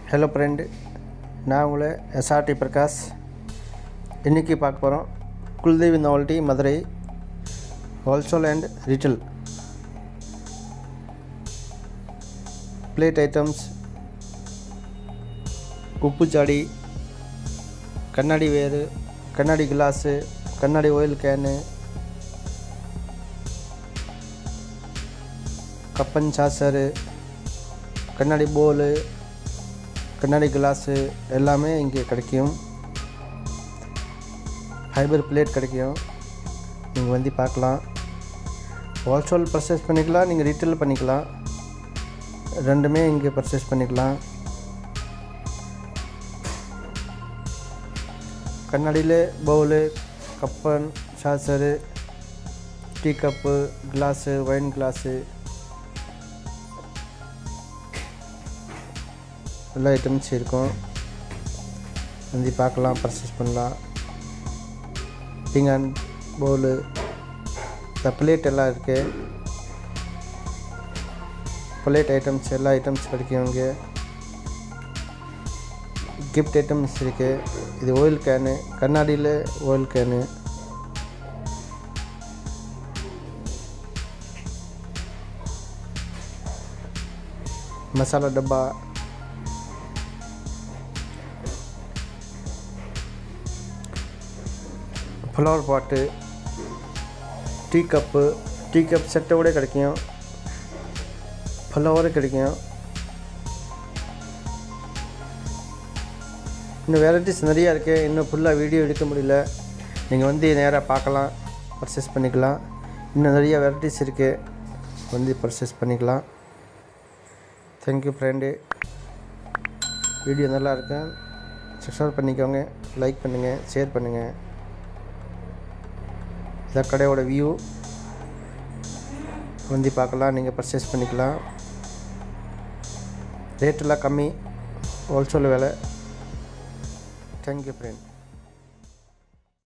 hello friend நான் உங்களை SRT Prakash இன்றைக்கி பார்க்க போகிறோம் Kuldevi novelty Madurai wholesale and retail plate items உப்பு சாடி கண்ணாடி வேறு கண்ணாடி கிளாஸு கண்ணாடி ஆயில் கேனு கப்பன் சாசரு கண்ணாடி போலு கண்ணாடி கிளாஸு எல்லாமே இங்கே கிடைக்கும் ஃபைபர் பிளேட் கிடைக்கும் நீங்கள் வந்து பார்க்கலாம் ஹோல்சேல் பர்ச்சேஸ் பண்ணிக்கலாம் நீங்கள் ரீட்டைல் பண்ணிக்கலாம் ரெண்டுமே இங்கே பர்ச்சேஸ் பண்ணிக்கலாம் கண்ணாடியில் பவுலு கப்பன் saucer tea cup glass wine glass எல்லா ஐட்டம்ஸ் இருக்கும் வந்து பார்க்கலாம் பர்ச்சேஸ் பண்ணலாம் பீங்கான் பவுலு இந்த பிளேட் எல்லாம் இருக்குது பிளேட் ஐட்டம்ஸ் எல்லா ஐட்டம்ஸ் கிடைக்கும் இங்கே கிஃப்ட் ஐட்டம்ஸ் இருக்குது இது ஆயில் கேனு கண்ணாடியில் ஆயில் கேனு மசாலா டப்பா ஃப்ளவர் பாட்டு டீ கப்பு டீ கப் செட்டோட கிடைக்கும் ஃப்ளவரும் கிடைக்கும் இன்னும் வெரைட்டிஸ் நிறையா இருக்குது இன்னும் ஃபுல்லாக வீடியோ எடுக்க முடியல நீங்கள் வந்து நேராக பார்க்கலாம் பர்ச்சேஸ் பண்ணிக்கலாம் இன்னும் நிறைய வெரைட்டிஸ் இருக்குது வந்து பர்ச்சேஸ் பண்ணிக்கலாம் தேங்க்யூ ஃப்ரெண்டு வீடியோ நல்லா இருக்கு சப்ஸ்கிரைப் பண்ணிக்கோங்க லைக் பண்ணுங்கள் ஷேர் பண்ணுங்கள் இதான் கடையோட வியூ வந்து பார்க்கலாம் நீங்கள் பர்ச்சேஸ் பண்ணிக்கலாம் ரேட்டெல்லாம் கம்மி ஹோல்சேல் விலை தேங்க்யூ ஃப்ரெண்ட்